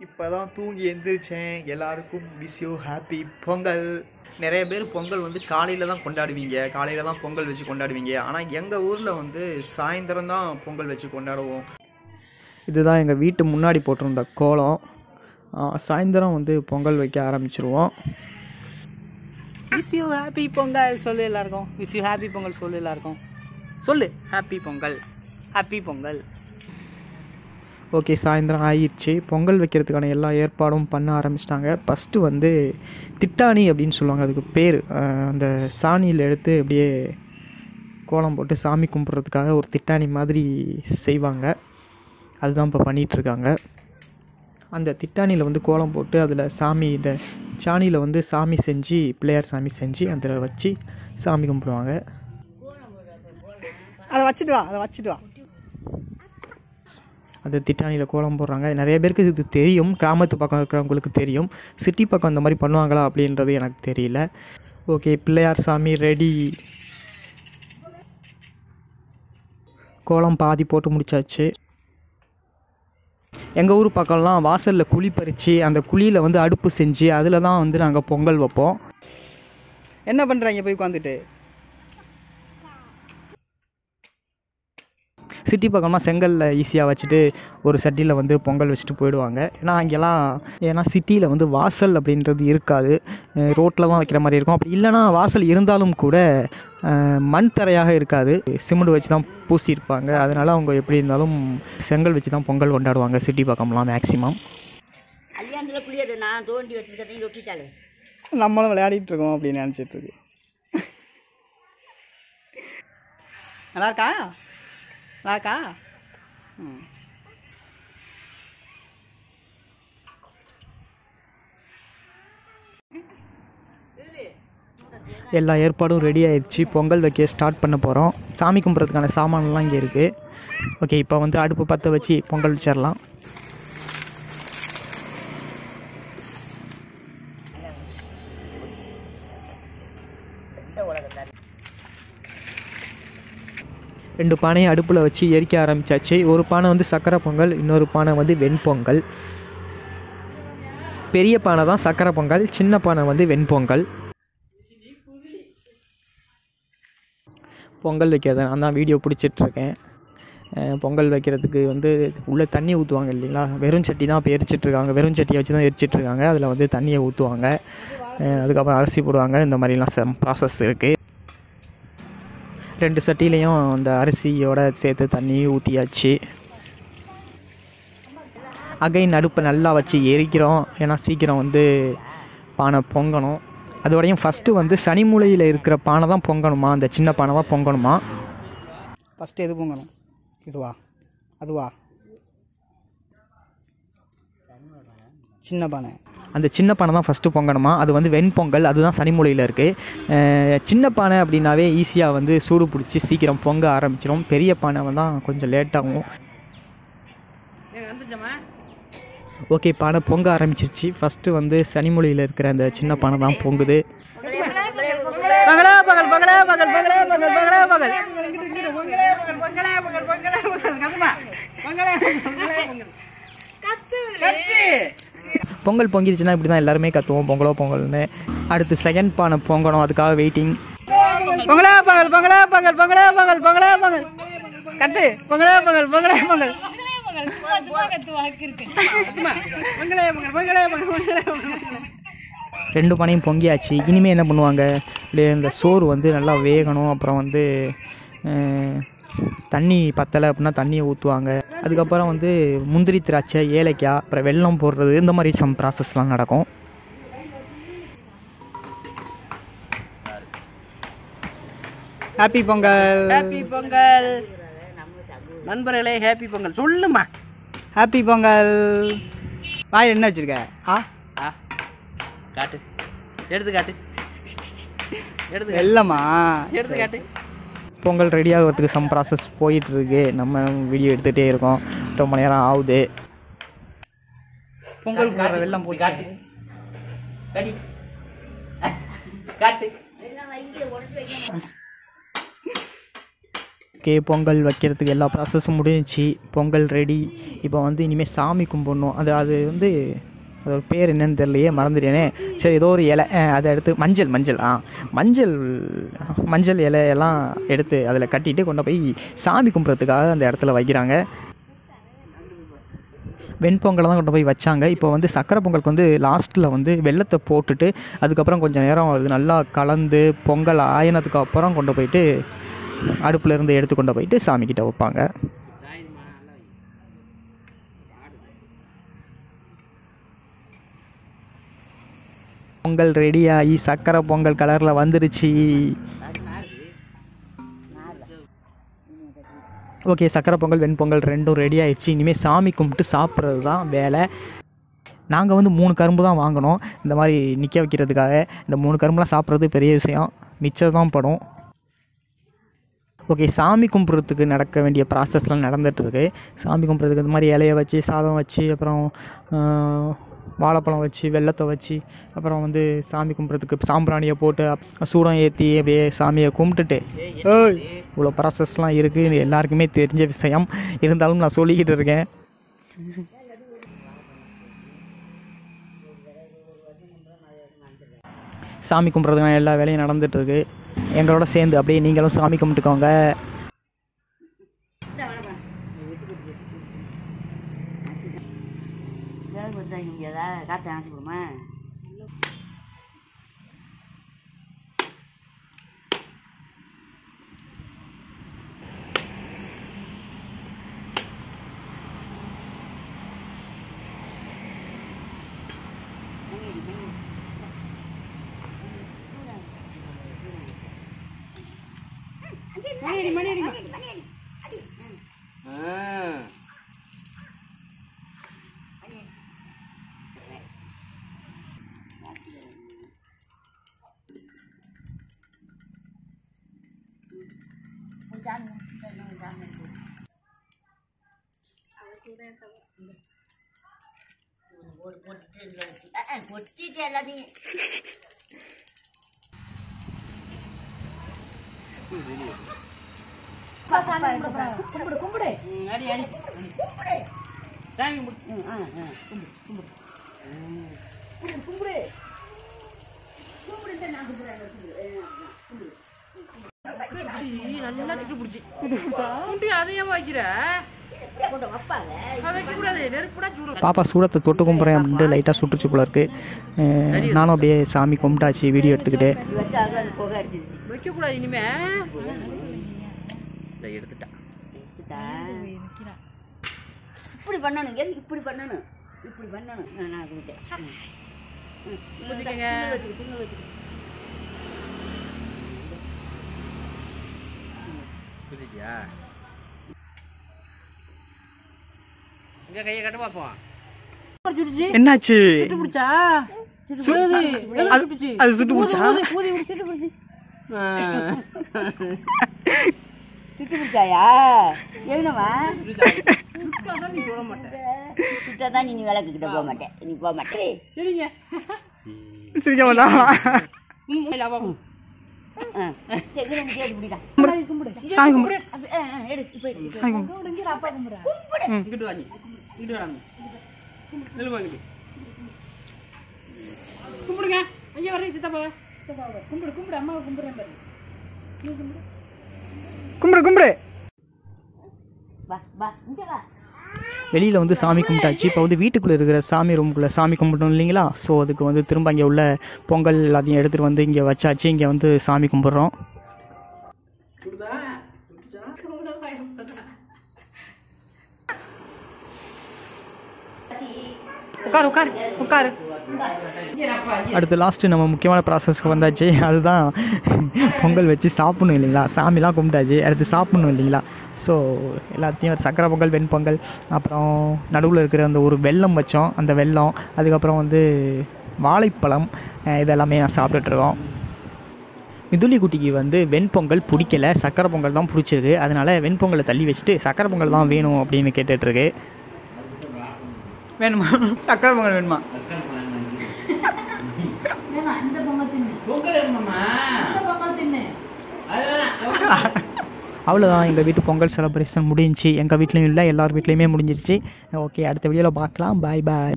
இப்போ தான் தூங்கி எந்திரிச்சேன் எல்லாருக்கும் விஷ் யூ ஹாப்பி பொங்கல் நிறைய பேர் பொங்கல் வந்து காலையில் தான் கொண்டாடுவீங்க காலையில் தான் பொங்கல் வச்சு கொண்டாடுவீங்க ஆனால் எங்கள் ஊரில் வந்து சாயந்தரம் தான் பொங்கல் வச்சு கொண்டாடுவோம் இதுதான் எங்கள் வீட்டு முன்னாடி போட்டிருந்த கோலம் ஆ, சாயந்தரம் வந்து பொங்கல் வைக்க ஆரம்பிச்சிருவோம் விஷ் யூ ஹாப்பி பொங்கல் சொல்லு எல்லாருக்கும் விஷ் யூ ஹாப்பி பொங்கல் சொல்லு எல்லாருக்கும் சொல்லு happy Pongal happy Pongal okay சாயந்தரம் ஆயிடுச்சு பொங்கல் வைக்கிறதுக்கான எல்லா ஏற்பாடும் பண்ண ஆரம்பிச்சிட்டாங்க ஃபஸ்ட்டு வந்து திட்டாணி அப்படின்னு சொல்லுவாங்க அதுக்கு பேர் அந்த சாணியில் எடுத்து அப்படியே கோலம் போட்டு சாமி கும்பிட்றதுக்காக ஒரு திட்டாணி மாதிரி செய்வாங்க அதுதான் இப்போ பண்ணிகிட்ருக்காங்க அந்த திட்டாணியில் வந்து கோலம் போட்டு அதில் சாமி இந்த சாணியில் வந்து சாமி செஞ்சு பிள்ளையார் சாமி செஞ்சு அதில் வச்சு சாமி கும்பிடுவாங்க அதை வச்சுட்டு வா அதை வச்சுட்டு வா அந்த திட்டாணியில் கோலம் போடுறாங்க நிறைய பேருக்கு இது தெரியும் கிராமத்து பக்கம் இருக்கிறவங்களுக்கு தெரியும் சிட்டி பக்கம் இந்த மாதிரி பண்ணுவாங்களா அப்படின்றது எனக்கு தெரியல ஓகே பிள்ளையார் சாமி ரெடி கோலம் பாதி போட்டு முடிச்சாச்சு எங்கள் ஊர் பக்கம்லாம் வாசலில் குழி பறித்து அந்த குழியில் வந்து அடுப்பு செஞ்சு அதில் தான் வந்து நாங்கள் பொங்கல் வைப்போம் என்ன பண்ணுறாங்க போய் உட்காந்துட்டு சிட்டி பக்கமாக செங்கல்ல ஈஸியாக வச்சுட்டு ஒரு சட்டியில் வந்து பொங்கல் வச்சுட்டு போயிடுவாங்க ஏன்னா அங்கெல்லாம் ஏன்னா சிட்டியில் வந்து வாசல் அப்படின்றது இருக்காது ரோட்டில் தான் வைக்கிற மாதிரி இருக்கும் அப்படி இல்லைன்னா வாசல் இருந்தாலும் கூட அஹ், மண் தரையாக இருக்காது சிமெண்ட் வச்சு தான் பூசியிருப்பாங்க அதனால் அவங்க எப்படி இருந்தாலும் செங்கல் வச்சு தான் பொங்கல் கொண்டாடுவாங்க சிட்டி பக்கம்லாம் மேக்ஸிமம் கல்யாணத்தில் புளியது நான் தோண்டி வச்சிருக்கதையும் ஒட்டிட்டாளே நம்மளும் விளையாடிட்டு இருக்கோம் அப்படின்னு நினச்சிட்டு இருக்கு நல்லா இருக்கா நல்லா இருக்கா ம் எல்லா ஏற்பாடும் ரெடி ஆயிடுச்சு பொங்கல் வைக்க ஸ்டார்ட் பண்ண போகிறோம் சாமி கும்பிட்றதுக்கான சாமான்லாம் இங்கே இருக்குது ஓகே இப்போ வந்து அடுப்பு பற்ற வச்சு பொங்கல் வச்சிடலாம் ரெண்டு பானையும் அடுப்பில் வச்சு எரிக்க ஆரம்பிச்சாச்சு ஒரு பானை வந்து சக்கரை பொங்கல் இன்னொரு பானை வந்து வெண்பொங்கல் பெரிய பானை தான் சக்கரை பொங்கல் சின்ன பானை வந்து வெண்பொங்கல் பொங்கல் வைக்கிறத நான் தான் வீடியோ பிடிச்சிட்ருக்கேன் பொங்கல் வைக்கிறதுக்கு வந்து உள்ளே தண்ணி ஊற்றுவாங்க இல்லைங்களா வெறும் சட்டி தான் இப்போ எரிச்சிட்ருக்காங்க வெறும் சட்டியை வச்சு தான் எரிச்சிட்ருக்காங்க அதில் வந்து தண்ணியை ஊற்றுவாங்க அதுக்கப்புறம் அரிசி போடுவாங்க இந்த மாதிரிலாம் சம் ப்ராசஸ் இருக்குது ரெண்டு சட்டிலையும் அந்த அரிசியோட சேர்த்து தண்ணி ஊற்றியாச்சு அகைன் அடுப்பை நல்லா வச்சு எரிக்கிறோம் ஏன்னா சீக்கிரம் வந்து பானை பொங்கணும் அதோடையும் ஃபஸ்ட்டு வந்து சனி மூலையில் இருக்கிற பானை தான் பொங்கணுமா அந்த சின்ன பானை தான் பொங்கணுமா ஃபஸ்ட்டு எது பொங்கணும் இதுவா அதுவா சின்ன பானை அந்த சின்ன பானை தான் ஃபஸ்ட்டு பொங்கணுமா அது வந்து வெண்பொங்கல் அதுதான் சனி மூலையில் இருக்குது சின்ன பானை அப்படின்னாவே ஈஸியாக வந்து சூடு பிடிச்சி சீக்கிரம் பொங்க ஆரம்பிச்சிடும் பெரிய பானை தான் கொஞ்சம் லேட்டாகும் ஓகே பானை பொங்க ஆரம்பிச்சிருச்சு ஃபஸ்ட்டு வந்து சனிமொழியில் இருக்கிற அந்த சின்ன பானை தான் பொங்குது பகலா பகல் பகலா பகல் பகலா பகல் பகலா பகல் பொங்கல் பொங்கிருச்சுன்னா இப்படி தான் எல்லாருமே கத்துவோம் பொங்கலோ பொங்கல்னு அடுத்து செகண்ட் பானை பொங்கணும் அதுக்காக வெயிட்டிங் பொங்கலா பகல் பொங்கலா பகல் பொங்கலா பகல் பொங்கலா பகல் கத்து பொங்கலா பகல் பொங்கலா பகல் பொங்கலே பகல் பொங்கலே பகல் பொங்கலே பகல் ரெண்டு பானையும் பொங்கியாச்சு இனிமேல் என்ன பண்ணுவாங்க இப்படியே இந்த சோறு வந்து நல்லா வேகணும் அப்புறம் வந்து அஹ், தண்ணி பத்தலை அப்படின்னா தண்ணியை ஊற்றுவாங்க அதுக்கப்புறம் வந்து முந்திரி திராட்சை ஏலக்காய் அப்புறம் வெல்லம் போடுறது இந்த மாதிரி சம் ப்ராசஸ்லாம் நடக்கும் ஹாப்பி பொங்கல் ஹாப்பி பொங்கல் நண்பர்களே ஹாப்பி பொங்கல் சொல்லுமா ஹாப்பி பொங்கல் வாயில் என்ன வச்சிருக்க ஆ ஆ காட்டு எடுத்து காட்டு எடுத்து வெள்ளமா எடுத்து காட்டு பொங்கல் ரெடி ஆகிறதுக்கு சம் ப்ராசஸ் போயிட்டுருக்கு நம்ம வீடியோ எடுத்துகிட்டே இருக்கோம் ரொம்ப நேரம் ஆகுது பொங்கல் போடுற வெள்ளம் போச்சு காட்டு காட்டி காட்டு ஓகே பொங்கல் வைக்கிறதுக்கு எல்லா ப்ராசஸும் முடிஞ்சிச்சு பொங்கல் ரெடி இப்போ வந்து இனிமேல் சாமி கும்பிடணும் அது அது வந்து அதோட பேர் என்னன்னு தெரியலையே மறந்துட்டேனே சரி ஏதோ ஒரு இலை அஹ், அதை எடுத்து மஞ்சள் மஞ்சள் ஆ மஞ்சள் மஞ்சள் இலையெல்லாம் எடுத்து அதில் கட்டிட்டு கொண்டு போய் சாமி கும்பிட்றதுக்காக அந்த இடத்துல வைக்கிறாங்க வெண்பொங்கலை தான் கொண்டு போய் வச்சாங்க இப்போ வந்து சக்கரை பொங்கலுக்கு வந்து லாஸ்ட்டில் வந்து வெள்ளத்தை போட்டுட்டு அதுக்கப்புறம் கொஞ்சம் நேரம் அது நல்லா கலந்து பொங்கல் ஆயினதுக்கு அப்புறம் கொண்டு போயிட்டு அடுப்புல இருந்து எடுத்து கொண்டு போயிட்டு சாமிக்கிட்ட வைப்பாங்க பொங்கல் ரெடியாகி சக்கரை பொங்கல் கலரில் வந்துருச்சு ஓகே சக்கரை பொங்கல் வெண்பொங்கல் ரெண்டும் ரெடி ஆயிடுச்சு இனிமேல் சாமி கும்பிட்டு சாப்பிட்றது தான் வேலை நாங்கள் வந்து மூணு கரும்பு தான் வாங்கினோம் இந்த மாதிரி நிற்க வைக்கிறதுக்காக இந்த மூணு கரும்புலாம் சாப்பிட்றது பெரிய விஷயம் மிச்சம் தான் படும் ஓகே சாமி கும்பிட்றதுக்கு நடக்க வேண்டிய ப்ராசஸ்லாம் நடந்துட்டு இருக்கு சாமி கும்பிட்றதுக்கு இந்த மாதிரி இலைய வச்சு சாதம் வச்சு அப்புறம் ஆஹ், வாழைப்பழம் வச்சு வெள்ளத்தை வச்சு அப்புறம் வந்து சாமி கும்பிட்றதுக்கு சாம்பிராணியை போட்டு அப்- சூடம் ஏற்றி அப்படியே சாமியை கும்பிட்டுட்டு ஏய் இவ்வளோ ப்ராசஸ்லாம் இருக்குது எல்லாருக்குமே தெரிஞ்ச விஷயம் இருந்தாலும் நான் சொல்லிக்கிட்டு இருக்கேன் சாமி கும்பிட்றதுக்கான எல்லா வேலையும் நடந்துகிட்ருக்கு எங்களோட சேர்ந்து அப்படியே நீங்களும் சாமி கும்பிட்டுக்கோங்க ஏதாவது கொடுத்தா முடியாதா காற்று அணைச்சி கொடுமா கொட்டிட்டு எல்லாத்தையும் கும்பிடு கும்பிடு அடி அடி சாமி கும்பிடு. ம், ஆ, ஆ, கும்பிடு கும்பிடு கும்பிடு கும்பிடு கும்பிடு நான் கும்பிடுறேன் கும்பிடு நல்லா சுட்டு பிடிச்சி குண்டி அதையே வைக்கிற கொண்டு வைப்பாங்க அதை வைக்கக்கூடாது நெருப்புடா சூடு பாப்பா சூடத்தை தொட்டு கும்பிட்றேன் அப்படின்ட்டு லைட்டாக சுட்டுச்சு போல இருக்கு அஹ் நானும் அப்படியே சாமி கும்பிட்டாச்சு வீடியோ எடுத்துக்கிட்டு வச்சாங்க அது புகை அடிச்சிருச்சு வைக்கக்கூடாது இனிமே இதை எடுத்துட்டா எடுத்துட்டா. இப்படி பண்ணணும் எது இப்படி பண்ணணும் இப்படி பண்ணணும் நான் நான் கொடுத்தேன் ம். ம். ஊற்றிக்கங்க துணி வச்சுக்க, துணி வச்சுக்க. ஊற்றிட்டியா இங்கே கையை கட்ட பார்ப்போம் சுட்டுச்சு என்னாச்சு சுட்டு பிடிச்சா அது அது சுட்டு போச்சா திட்டு பிடிச்சாயா எழுனவா நீ சொல்ல மாட்டேன் திட்டா தான் நீ விளக்கு கிட்ட போக மாட்டேன் நீ போக மாட்டேன் சரிங்க சிரிக்க மாட்டான் ம், இல்ல, அப்பா. ஆ. சரி, இதை நீ கேட்டு பிடிடா. சாமி கும்பிடு அப்ப, ஆ, ஆ, எடு, இப்ப எடு, இப்ப எடு. இங்கிட்டு வாங்க இங்கிட்டு வராங்க நில்லுமா இங்கிட்டு கும்பிடுங்க ஐயா வரேன் சித்தப்பா கும்பிடு கும்பிடு அம்மாவை கும்பிடுறேன் பாரு கும்பிடு கும்பிடு வா வா இங்க வா வெளியில் வந்து சாமி கும்பிட்டாச்சு இப்போ வந்து வீட்டுக்குள்ளே இருக்கிற சாமி ரூமுக்குள்ளே சாமி கும்பிட்டோம் இல்லைங்களா ஸோ அதுக்கு வந்து திரும்ப இங்கே உள்ள பொங்கல் எல்லாத்தையும் எடுத்துகிட்டு வந்து இங்கே வச்சாச்சு இங்கே வந்து சாமி கும்பிட்றோம் உட்காரு உட்காரு உட்காரு அடுத்து லாஸ்ட்டு நம்ம முக்கியமான ப்ராசஸ்க்கு வந்தாச்சு அதுதான் பொங்கல் வச்சு சாப்பிடணும் இல்லைங்களா சாமிலாம் கும்பிட்டாச்சு அடுத்து சாப்பிடணும் இல்லைங்களா ஸோ எல்லாத்தையும் சக்கரை பொங்கல் வெண்பொங்கல் அப்புறம் நடுவில் இருக்கிற அந்த ஒரு வெல்லம் வச்சோம் அந்த வெல்லம் அதுக்கப்புறம் வந்து வாழைப்பழம் அஹ் இதெல்லாமே சாப்பிட்டுட்ருக்கோம் மிதுளி குட்டிக்கு வந்து வெண்பொங்கல் பிடிக்கல சக்கரை பொங்கல் தான் பிடிச்சிருக்கு அதனால் வெண்பொங்கலை தள்ளி வச்சுட்டு சக்கரை பொங்கல் தான் வேணும் அப்படின்னு கேட்டுட்ருக்கு வேணுமா சக்கரை பொங்கல் வேணுமா வேணாம் இந்த பொங்கல் தின்னு பொங்கல் வேணுமாம்மா இந்த பொங்கல் தின்னு அது வேணாம் அவ்வளோதான் எங்கள் வீட்டு பொங்கல் செலிப்ரேஷன் முடிஞ்சுச்சு எங்கள் வீட்லேயும் இல்லை எல்லார் வீட்லேயுமே முடிஞ்சிருச்சு ஓகே அடுத்த வீடியோவில் பார்க்கலாம் பாய் பாய்